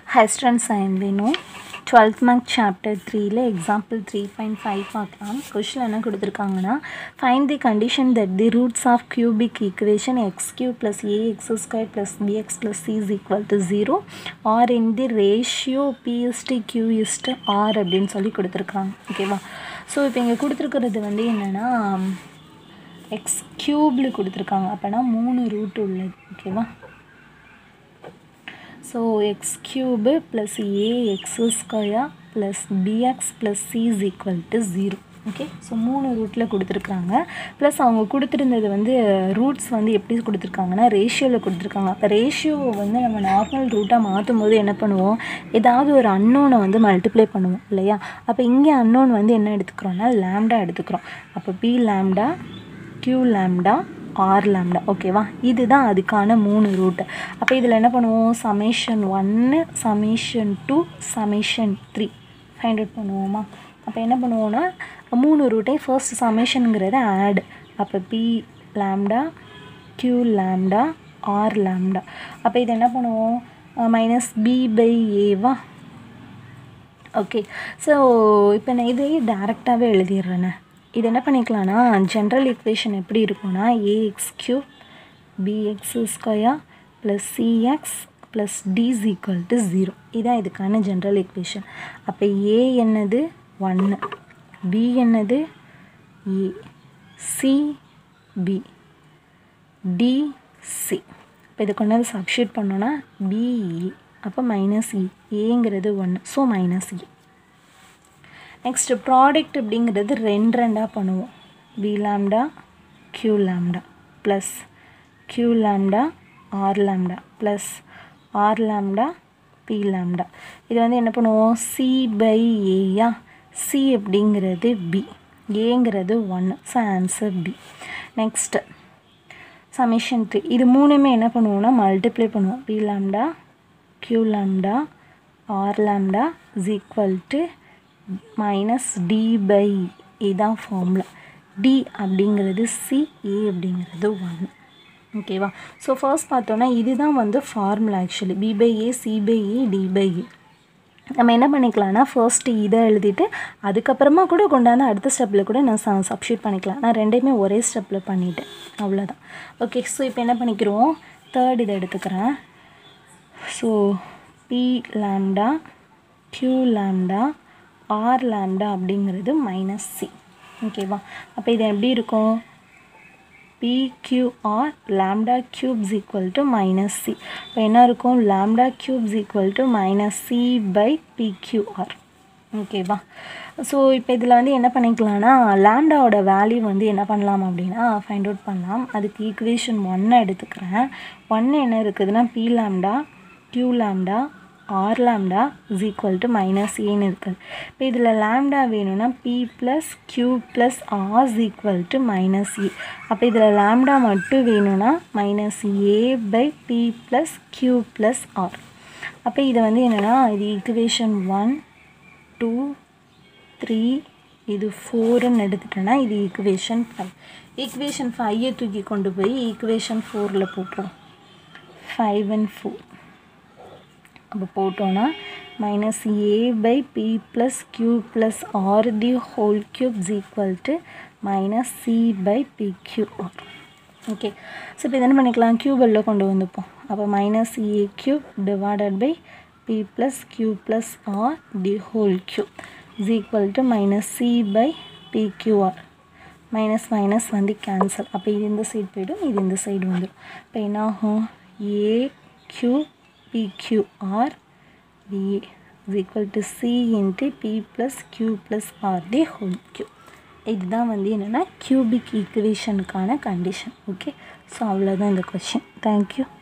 Hi students, I am Vinu. 12th mark chapter 3ல example three point five பார்க்கலாம் question என்ன கொடுத்துருக்காங்கன்னா find the condition that the roots of cubic equation x cube plus a x square plus b x plus c is equal to zero are in the ratio p is to q is to r அப்படின்னு சொல்லி கொடுத்துருக்காங்க ஓகேவா so இப்போ இங்கே கொடுத்துருக்கிறது வந்து என்னென்னா X க்யூபில் கொடுத்துருக்காங்க அப்போனா மூணு ரூட் உள்ளது ஓகேவா so x cube plus a x square plus b x plus c is equal to zero okay so மூணு ரூட்டில் கொடுத்துருக்காங்க ப்ளஸ் அவங்க கொடுத்துருந்தது வந்து ரூட்ஸ் வந்து எப்படி கொடுத்துருக்காங்கன்னா ரேஷியோவில் கொடுத்துருக்காங்க அப்போ ரேஷியோவை வந்து நம்ம நார்மல் ரூட்டாக மாற்றும் போது என்ன பண்ணுவோம் ஏதாவது ஒரு அன்னோனை வந்து மல்டிப்ளை பண்ணுவோம் இல்லையா அப்போ இங்கே அன்னோன் வந்து என்ன எடுத்துக்கிறோன்னா லேம்டா எடுத்துக்கிறோம் அப்போ p lambda q lambda r lambda ஓகேவா இதுதான் அதுக்கான மூணு ரூட்டு அப்போ இதில் என்ன பண்ணுவோம் சமேஷன் ஒன்று summation two summation three find out பண்ணுவோமா அப்போ என்ன பண்ணுவோன்னா மூணு ரூட்டே ஃபர்ஸ்ட் சமேஷனுங்கிறது ஆட் அப்போ p lambda q lambda r lambda அப்போ இது என்ன பண்ணுவோம் மைனஸ் பி பை ஏவா ஓகே ஸோ இப்போ நான் இதையே டேரெக்டாகவே எழுதிடுறேண்ணே இது என்ன பண்ணிக்கலாம்னா ஜென்ரல் ஈக்குவேஷன் எப்படி இருக்கும்னா a x cube b x square plus c x plus d is equal to zero இதான் இதுக்கான ஜென்ரல் ஈக்குவேஷன் அப்போ ஏ என்னது ஒன்று பி என்னது a c b d c இப்போ இதை கொண்டாந்து சப்ஷீட் பண்ணோன்னா பிஇ அப்போ மைனஸ் இ ஏங்கிறது ஒன்று so minus e next product அப்படிங்கிறது ரெண்டு ரெண்டாக பண்ணுவோம் p lambda q lambda plus q lambda r lambda plus r lambda p lambda இது வந்து என்ன பண்ணுவோம் சி பை ஏயா சி அப்படிங்கிறது பி ஏங்கிறது ஒன்று so answer b next summation three இது மூணுமே என்ன பண்ணுவோம்னா மல்டிப்ளை பண்ணுவோம் p lambda q lambda r lambda is equal to minus d by இதான் ஃபார்முலா டி அப்படிங்கிறது சி ஏ அப்படிங்கிறது ஒன் ஓகேவா ஸோ ஃபர்ஸ்ட் பார்த்தோன்னா இதுதான் வந்து formula actually b by a c by a d by a நம்ம என்ன பண்ணிக்கலாம்னா ஃபர்ஸ்ட்டு இதை எழுதிட்டு அதுக்கப்புறமா கூட கொண்டாந்து அடுத்த ஸ்டெப்பில் கூட நான் ச சப்ஷீட் பண்ணிக்கலாம் நான் ரெண்டையுமே ஒரே ஸ்டெப்பில் பண்ணிவிட்டேன் அவ்வளோதான் ஓகே ஸோ இப்போ என்ன பண்ணிக்கிறோம் தேர்ட் இதை எடுத்துக்கிறேன் so p lambda q lambda r lambda அப்படிங்கிறது மைனஸ் சி ஓகேவா அப்போ இது எப்படி இருக்கும் PQR lambda cubes equal to minus c இப்போ என்ன இருக்கும் lambda cubes equal to minus c by PQR ஓகேவா ஸோ இப்போ இதில் வந்து என்ன பண்ணிக்கலாம்னா லேம்டாவோட வேல்யூ வந்து என்ன பண்ணலாம் அப்படின்னா ஃபைண்ட் அவுட் பண்ணலாம் அதுக்கு ஈக்குவேஷன் ஒன்னை எடுத்துக்கிறேன் ஒன்று என்ன இருக்குதுன்னா p lambda q lambda r lambda is equal to minus ஏன்னு இருக்குது இப்போ இதில் லேம்டா வேணும்னா p plus q plus r is equal to minus a அப்போ இதில் லேம்டா மட்டும் வேணும்னா minus a by p plus q plus r அப்போ இது வந்து என்னென்னா இது ஈக்குவேஷன் ஒன் டூ த்ரீ இது ஃபோருன்னு எடுத்துட்டேன்னா இது ஈக்குவேஷன் ஃபைவ் ஈக்குவேஷன் ஃபைவை தூக்கி கொண்டு போய் ஈக்குவேஷன் ஃபோரில் போட்டுரும் ஃபைவ் அண்ட் ஃபோர் அப்போ போட்டோன்னா minus a by p plus q plus r the whole cube is equal to minus c by p q r okay so இப்போ என்ன பண்ணிக்கலாம் க்யூபெல்லாம் கொண்டு வந்துப்போம் அப்போ minus a cube divided by p plus q plus r the whole cube is equal to minus c by p QR minus minus வந்து cancel அப்போ இது இந்த சைடு போய்டும் இது இந்த சைடு வந்துடும் இப்போ என்ன ஆகும் a q PQR VA is equal to C into P plus Q plus R the whole cube இதுதான் வந்து என்னென்னா கியூபிக் ஈக்குவேஷனுக்கான கண்டிஷன் ஓகே ஸோ அவ்வளோதான் இந்த கொஷின் தேங்க்யூ